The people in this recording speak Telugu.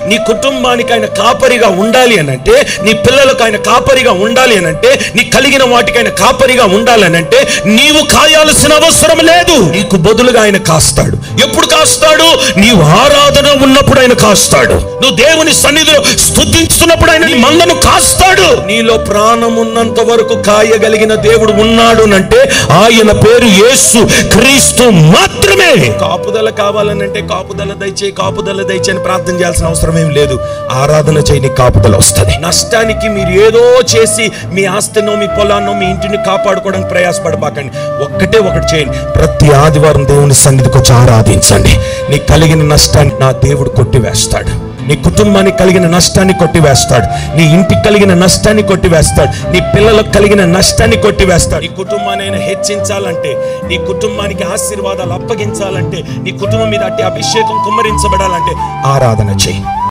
నీ కుటుంబానికి ఆయన కాపరిగా ఉండాలి అనంటే నీ పిల్లలకు ఆయన కాపరిగా ఉండాలి అనంటే నీ కలిగిన వాటికి ఆయన కాపరిగా ఉండాలి అనంటే నీవు కాయాల్సిన అవసరం లేదు నీకు బదులుగా ఆయన కాస్తాడు ఎప్పుడు కాస్తాడు నీవు ఆరాధన ఉన్నప్పుడు ఆయన కాస్తాడు నువ్వు దేవుని సన్నిధిలో స్తుతిస్తున్నప్పుడు ఆయన నీ మందను కాస్తాడు నీలో ప్రాణం ఉన్నంత వరకు కాయగలిగిన దేవుడు ఉన్నాడు అంటే ఆయన పేరు యేసు క్రీస్తు మాత్రమే కాపుదల కావాలనంటే కాపుదల దయచేయి కాపుదల దయచేయి అని ప్రార్థన చేయాల్సిన అవసరం ఏం లేదు ఆరాధన చేయని కాపుదల వస్తుంది నష్టానికి మీరు ఏదో చేసి మీ ఆస్తినో మీ పొలాన్నో మీ ఇంటిని కాపాడుకోవడానికి ప్రయాసపడబాకండి ఒక్కటే ఒకటి చేయండి ప్రతి ఆదివారం దేవుని సన్నిధికి వచ్చి ఆరాధించండి నీకు కలిగిన నష్టాన్ని నా దేవుడు కొట్టివేస్తాడు నీ కుటుంబానికి కలిగిన నష్టాన్ని కొట్టివేస్తాడు నీ ఇంటికి కలిగిన నష్టాన్ని కొట్టివేస్తాడు నీ పిల్లలకు కలిగిన నష్టాన్ని కొట్టివేస్తాడు నీ కుటుంబాన్ని ఆయన హెచ్చించాలంటే నీ కుటుంబానికి ఆశీర్వాదాలు అప్పగించాలంటే నీ కుటుంబం మీద అట్టి అభిషేకం కుమ్మరించబడాలంటే ఆరాధన చేయి